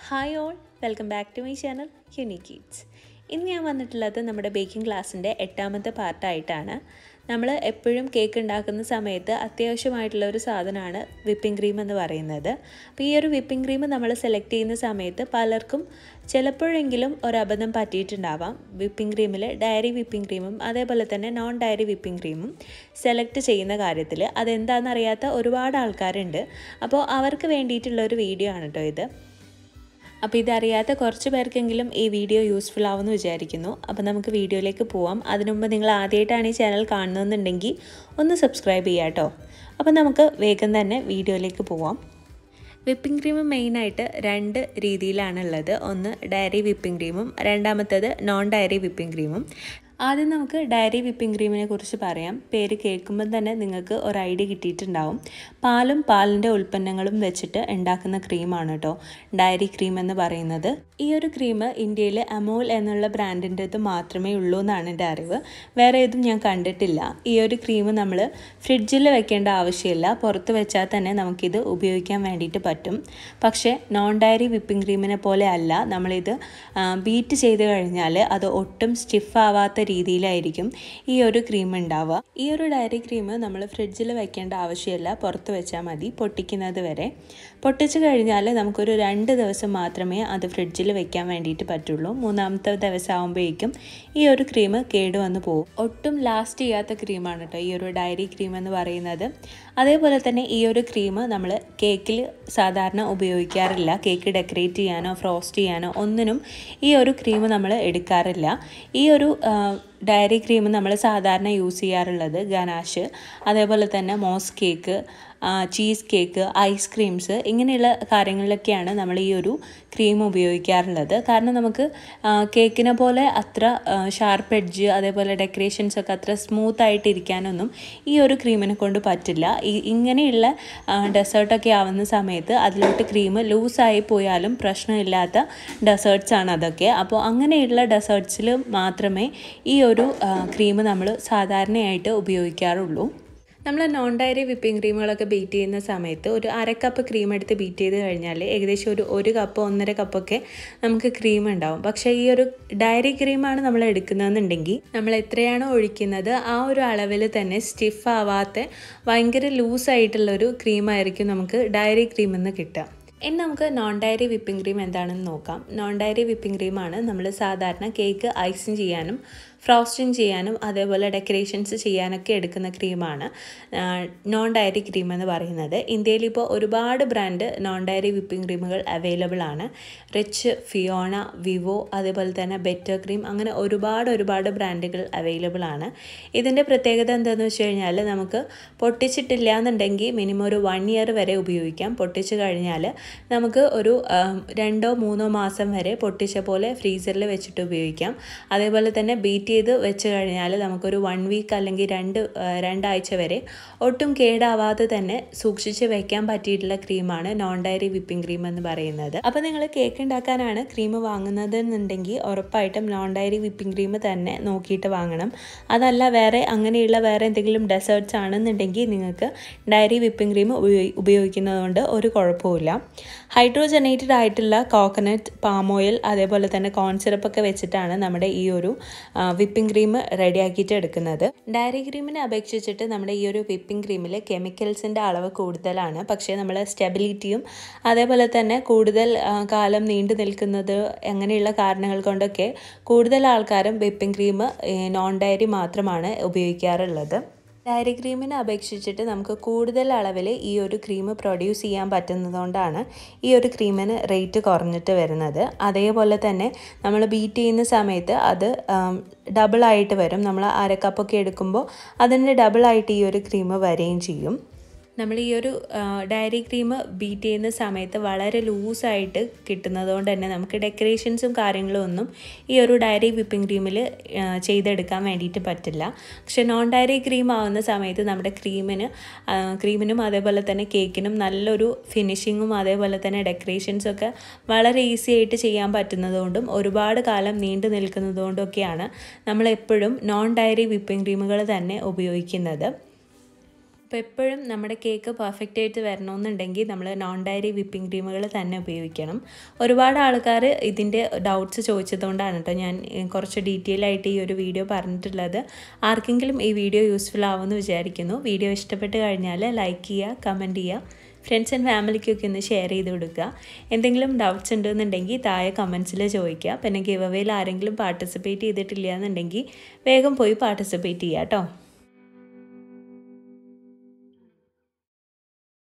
hi all welcome back to my channel unique kids ഇന്ന് ഞാൻ വന്നിട്ടുള്ളത് നമ്മുടെ ബേക്കിംഗ് ക്ലാസ്സിൻ്റെ എട്ടാമത്തെ പാർട്ടായിട്ടാണ് നമ്മൾ എപ്പോഴും കേക്ക് ഉണ്ടാക്കുന്ന സമയത്ത് അത്യാവശ്യമായിട്ടുള്ള ഒരു സാധനമാണ് വിപ്പിംഗ് ക്രീം എന്ന് പറയുന്നത് അപ്പോൾ ഈ ഒരു വിപ്പിംഗ് ക്രീം നമ്മൾ സെലക്ട് ചെയ്യുന്ന സമയത്ത് പലർക്കും ചിലപ്പോഴെങ്കിലും ഒരു അബദ്ധം പറ്റിയിട്ടുണ്ടാവാം വിപ്പിംഗ് ക്രീമിൽ ഡയറി വിപ്പിംഗ് ക്രീമും അതേപോലെ തന്നെ നോൺ ഡയറി വിപ്പിംഗ് ക്രീമും സെലക്ട് ചെയ്യുന്ന കാര്യത്തിൽ അതെന്താണെന്ന് അറിയാത്ത ഒരുപാട് ആൾക്കാരുണ്ട് അപ്പോൾ അവർക്ക് വേണ്ടിയിട്ടുള്ള ഒരു വീഡിയോ ആണ് കേട്ടോ ഇത് അപ്പോൾ ഇതറിയാത്ത കുറച്ച് പേർക്കെങ്കിലും ഈ വീഡിയോ യൂസ്ഫുൾ ആവുമെന്ന് വിചാരിക്കുന്നു അപ്പോൾ നമുക്ക് വീഡിയോയിലേക്ക് പോവാം അതിനു മുമ്പ് നിങ്ങൾ ആദ്യമായിട്ടാണ് ഈ ചാനൽ കാണുന്നതെന്നുണ്ടെങ്കിൽ ഒന്ന് സബ്സ്ക്രൈബ് ചെയ്യാം കേട്ടോ അപ്പോൾ നമുക്ക് വേഗം തന്നെ വീഡിയോയിലേക്ക് പോവാം വിപ്പിംഗ് ക്രീം മെയിനായിട്ട് രണ്ട് രീതിയിലാണുള്ളത് ഒന്ന് ഡയറി വിപ്പിംഗ് ക്രീമും രണ്ടാമത്തേത് നോൺ ഡയറി വിപ്പിംഗ് ക്രീമും ആദ്യം നമുക്ക് ഡയറി വിപ്പിംഗ് ക്രീമിനെ കുറിച്ച് പറയാം പേര് കേൾക്കുമ്പോൾ തന്നെ നിങ്ങൾക്ക് ഒരു ഐഡിയ കിട്ടിയിട്ടുണ്ടാവും പാലും പാലിൻ്റെ ഉൽപ്പന്നങ്ങളും വെച്ചിട്ട് ഉണ്ടാക്കുന്ന ക്രീമാണ് കേട്ടോ ഡയറി ക്രീം എന്ന് പറയുന്നത് ഈ ഒരു ക്രീം ഇന്ത്യയിൽ അമോൽ എന്നുള്ള ബ്രാൻഡിൻ്റെത് മാത്രമേ ഉള്ളൂ എന്നാണ് എൻ്റെ അറിവ് വേറെ ഏതും ഞാൻ കണ്ടിട്ടില്ല ഈ ഒരു ക്രീം നമ്മൾ ഫ്രിഡ്ജിൽ വെക്കേണ്ട ആവശ്യമില്ല പുറത്ത് വെച്ചാൽ തന്നെ നമുക്കിത് ഉപയോഗിക്കാൻ വേണ്ടിയിട്ട് പറ്റും പക്ഷേ നോൺ ഡയറി വിപ്പിംഗ് ക്രീമിനെ പോലെ അല്ല നമ്മളിത് ബീറ്റ് ചെയ്ത് കഴിഞ്ഞാൽ അത് ഒട്ടും സ്റ്റിഫ് ആവാത്ത രീതിയിലായിരിക്കും ഈ ഒരു ക്രീം ഉണ്ടാവുക ഈ ഒരു ഡയറി ക്രീം നമ്മൾ ഫ്രിഡ്ജിൽ വെക്കേണ്ട ആവശ്യമില്ല പുറത്ത് വെച്ചാൽ മതി പൊട്ടിക്കുന്നത് വരെ പൊട്ടിച്ച് കഴിഞ്ഞാൽ നമുക്കൊരു രണ്ട് ദിവസം മാത്രമേ അത് ഫ്രിഡ്ജിൽ വെക്കാൻ വേണ്ടിയിട്ട് പറ്റുള്ളൂ മൂന്നാമത്തെ ദിവസം ആകുമ്പോഴേക്കും ഈ ഒരു ക്രീം കേടുവന്ന് പോകും ഒട്ടും ലാസ്റ്റ് ചെയ്യാത്ത ക്രീമാണ് കേട്ടോ ഈ ഒരു ഡയറി ക്രീം എന്ന് പറയുന്നത് അതേപോലെ തന്നെ ഈ ഒരു ക്രീം നമ്മൾ കേക്കിൽ സാധാരണ ഉപയോഗിക്കാറില്ല കേക്ക് ഡെക്കറേറ്റ് ചെയ്യാനോ ഫ്രോസ്റ്റ് ചെയ്യാനോ ഒന്നിനും ഈ ഒരു ക്രീം നമ്മൾ എടുക്കാറില്ല ഈ ഒരു ഡയറി ക്രീം നമ്മൾ സാധാരണ യൂസ് ചെയ്യാറുള്ളത് ഗനാഷ് അതേപോലെ തന്നെ mousse cake cheese cake ice creams ഇങ്ങനെയുള്ള കാര്യങ്ങളിലൊക്കെയാണ് നമ്മൾ ഈ ഒരു ക്രീം ഉപയോഗിക്കാറുള്ളത് കാരണം നമുക്ക് കേക്കിനെ പോലെ അത്ര ഷാർപ്പ് എഡ്ജ് അതേപോലെ ഡെക്കറേഷൻസ് ഒക്കെ അത്ര സ്മൂത്ത് ആയിട്ട് ഇരിക്കാനൊന്നും ഈ ഒരു ക്രീമിനെ കൊണ്ട് പറ്റില്ല ഈ ഇങ്ങനെയുള്ള ഡെസേർട്ടൊക്കെ ആവുന്ന സമയത്ത് അതിലോട്ട് ക്രീം ലൂസായി പോയാലും പ്രശ്നമില്ലാത്ത ഡെസേർട്ട്സ് ആണ് അതൊക്കെ അപ്പോൾ അങ്ങനെയുള്ള ഡെസേർട്ട്സിൽ മാത്രമേ ഈ ഒരു ക്രീം നമ്മൾ സാധാരണയായിട്ട് ഉപയോഗിക്കാറുള്ളൂ നമ്മൾ നോൺ ഡയറി വിപ്പിംഗ് ക്രീമുകളൊക്കെ ബീറ്റ് ചെയ്യുന്ന സമയത്ത് ഒരു അര കപ്പ് ക്രീം എടുത്ത് ബീറ്റ് ചെയ്ത് കഴിഞ്ഞാൽ ഏകദേശം ഒരു ഒരു കപ്പ് ഒന്നര കപ്പൊക്കെ നമുക്ക് ക്രീം ഉണ്ടാവും പക്ഷേ ഈ ഒരു ഡയറി ക്രീമാണ് നമ്മൾ എടുക്കുന്നതെന്നുണ്ടെങ്കിൽ നമ്മൾ എത്രയാണോ ഒഴിക്കുന്നത് ആ ഒരു അളവിൽ തന്നെ സ്റ്റിഫ് ആവാത്ത ഭയങ്കര ലൂസായിട്ടുള്ളൊരു ക്രീമായിരിക്കും നമുക്ക് ഡയറി ക്രീം എന്ന് കിട്ടുക ഇനി നമുക്ക് നോൺ ഡയറി വിപ്പിംഗ് ക്രീം എന്താണെന്ന് നോക്കാം നോൺ ഡയറി വിപ്പിംഗ് ക്രീമാണ് നമ്മൾ സാധാരണ കേക്ക് ഐസിങ് ചെയ്യാനും ഫ്രോസ്റ്റിംഗ് ചെയ്യാനും അതേപോലെ ഡെക്കറേഷൻസ് ചെയ്യാനൊക്കെ എടുക്കുന്ന ക്രീമാണ് നോൺ ഡയറി ക്രീം എന്ന് പറയുന്നത് ഇന്ത്യയിൽ ഇപ്പോൾ ഒരുപാട് ബ്രാൻഡ് നോൺ ഡയറി വിപ്പിംഗ് ക്രീമുകൾ അവൈലബിൾ ആണ് റിച്ച് ഫിയോണ വിവോ അതേപോലെ തന്നെ ബെറ്റർ ക്രീം അങ്ങനെ ഒരുപാട് ഒരുപാട് ബ്രാൻഡുകൾ അവൈലബിൾ ആണ് ഇതിൻ്റെ പ്രത്യേകത എന്താണെന്ന് വെച്ച് കഴിഞ്ഞാൽ നമുക്ക് പൊട്ടിച്ചിട്ടില്ല എന്നുണ്ടെങ്കിൽ മിനിമം ഒരു വൺ ഇയർ വരെ ഉപയോഗിക്കാം പൊട്ടിച്ച് കഴിഞ്ഞാൽ നമുക്ക് ഒരു രണ്ടോ മൂന്നോ മാസം വരെ പൊട്ടിച്ച പോലെ ഫ്രീസറിൽ വെച്ചിട്ട് ഉപയോഗിക്കാം അതേപോലെ തന്നെ ബീറ്റ് ചെയ്ത് വെച്ച് കഴിഞ്ഞാൽ നമുക്കൊരു വൺ വീക്ക് അല്ലെങ്കിൽ രണ്ട് രണ്ടാഴ്ച വരെ ഒട്ടും കേടാവാതെ തന്നെ സൂക്ഷിച്ച് വെക്കാൻ പറ്റിയിട്ടുള്ള ക്രീമാണ് നോൺ ഡയറി വിപ്പിംഗ് ക്രീം എന്ന് പറയുന്നത് അപ്പോൾ നിങ്ങൾ കേക്ക് ഉണ്ടാക്കാനാണ് ക്രീം വാങ്ങുന്നത് എന്നുണ്ടെങ്കിൽ ഉറപ്പായിട്ടും നോൺ ഡയറി വിപ്പിംഗ് ക്രീം തന്നെ നോക്കിയിട്ട് വാങ്ങണം അതല്ല വേറെ അങ്ങനെയുള്ള വേറെ എന്തെങ്കിലും ഡെസേർട്ട്സ് ആണെന്നുണ്ടെങ്കിൽ നിങ്ങൾക്ക് ഡയറി വിപ്പിംഗ് ക്രീം ഉപയോഗിക്കുന്നതുകൊണ്ട് ഒരു കുഴപ്പമില്ല ഹൈഡ്രോജനേറ്റഡ് ആയിട്ടുള്ള കോക്കനട്ട് പാം ഓയിൽ അതേപോലെ തന്നെ കോൺ സിറപ്പൊക്കെ വെച്ചിട്ടാണ് നമ്മുടെ ഈ ഒരു വിപ്പിംഗ് ക്രീം റെഡിയാക്കിയിട്ട് എടുക്കുന്നത് ഡയറി ക്രീമിനെ അപേക്ഷിച്ചിട്ട് നമ്മുടെ ഈ ഒരു വിപ്പിംഗ് ക്രീമിൽ കെമിക്കൽസിൻ്റെ അളവ് കൂടുതലാണ് പക്ഷേ നമ്മൾ സ്റ്റെബിലിറ്റിയും അതേപോലെ തന്നെ കൂടുതൽ കാലം നീണ്ടു നിൽക്കുന്നത് അങ്ങനെയുള്ള കാരണങ്ങൾ കൊണ്ടൊക്കെ കൂടുതൽ ആൾക്കാരും വിപ്പിംഗ് ക്രീം നോൺ ഡയറി മാത്രമാണ് ഉപയോഗിക്കാറുള്ളത് ഡയറി ക്രീമിനെ അപേക്ഷിച്ചിട്ട് നമുക്ക് കൂടുതൽ അളവിൽ ഈ ഒരു ക്രീം പ്രൊഡ്യൂസ് ചെയ്യാൻ പറ്റുന്നതുകൊണ്ടാണ് ഈ ഒരു ക്രീമിന് റേറ്റ് കുറഞ്ഞിട്ട് വരുന്നത് അതേപോലെ തന്നെ നമ്മൾ ബീറ്റ് ചെയ്യുന്ന സമയത്ത് അത് ഡബിളായിട്ട് വരും നമ്മൾ അര കപ്പൊക്കെ എടുക്കുമ്പോൾ അതിൻ്റെ ഡബിളായിട്ട് ഈ ഒരു ക്രീം വരികയും ചെയ്യും നമ്മൾ ഈ ഒരു ഡയറി ക്രീം ബീറ്റ് ചെയ്യുന്ന സമയത്ത് വളരെ ലൂസായിട്ട് കിട്ടുന്നത് കൊണ്ട് തന്നെ നമുക്ക് ഡെക്കറേഷൻസും കാര്യങ്ങളും ഒന്നും ഈ ഒരു ഡയറി വിപ്പിംഗ് ക്രീമിൽ ചെയ്തെടുക്കാൻ വേണ്ടിയിട്ട് പറ്റില്ല പക്ഷെ നോൺ ഡയറി ക്രീം ആവുന്ന സമയത്ത് നമ്മുടെ ക്രീമിന് ക്രീമിനും അതേപോലെ തന്നെ കേക്കിനും നല്ലൊരു ഫിനിഷിങ്ങും അതേപോലെ തന്നെ ഡെക്കറേഷൻസും ഒക്കെ വളരെ ഈസി ആയിട്ട് ചെയ്യാൻ പറ്റുന്നതുകൊണ്ടും ഒരുപാട് കാലം നീണ്ടു നിൽക്കുന്നതുകൊണ്ടൊക്കെയാണ് നമ്മൾ എപ്പോഴും നോൺ ഡയറി വിപ്പിംഗ് ക്രീമുകൾ തന്നെ ഉപയോഗിക്കുന്നത് അപ്പോൾ എപ്പോഴും നമ്മുടെ കേക്ക് പെർഫെക്റ്റ് ആയിട്ട് വരണമെന്നുണ്ടെങ്കിൽ നമ്മൾ നോൺ ഡയറി വിപ്പിംഗ് ക്രീമുകൾ തന്നെ ഉപയോഗിക്കണം ഒരുപാട് ആൾക്കാർ ഇതിൻ്റെ ഡൗട്ട്സ് ചോദിച്ചതുകൊണ്ടാണ് കേട്ടോ ഞാൻ കുറച്ച് ഡീറ്റെയിൽ ആയിട്ട് ഈ ഒരു വീഡിയോ പറഞ്ഞിട്ടുള്ളത് ആർക്കെങ്കിലും ഈ വീഡിയോ യൂസ്ഫുൾ ആവുമെന്ന് വിചാരിക്കുന്നു വീഡിയോ ഇഷ്ടപ്പെട്ട് കഴിഞ്ഞാൽ ലൈക്ക് ചെയ്യുക കമൻറ്റ് ചെയ്യുക ഫ്രണ്ട്സ് ആൻഡ് ഫാമിലിക്കൊക്കെ ഒന്ന് ഷെയർ ചെയ്ത് കൊടുക്കുക എന്തെങ്കിലും ഡൗട്ട്സ് ഉണ്ടെന്നുണ്ടെങ്കിൽ താഴെ കമൻസിൽ ചോദിക്കുക പിന്നെ ഗിവ് അവേയിൽ ആരെങ്കിലും പാർട്ടിസിപ്പേറ്റ് ചെയ്തിട്ടില്ല എന്നുണ്ടെങ്കിൽ വേഗം പോയി പാർട്ടിസിപ്പേറ്റ് ചെയ്യുക കേട്ടോ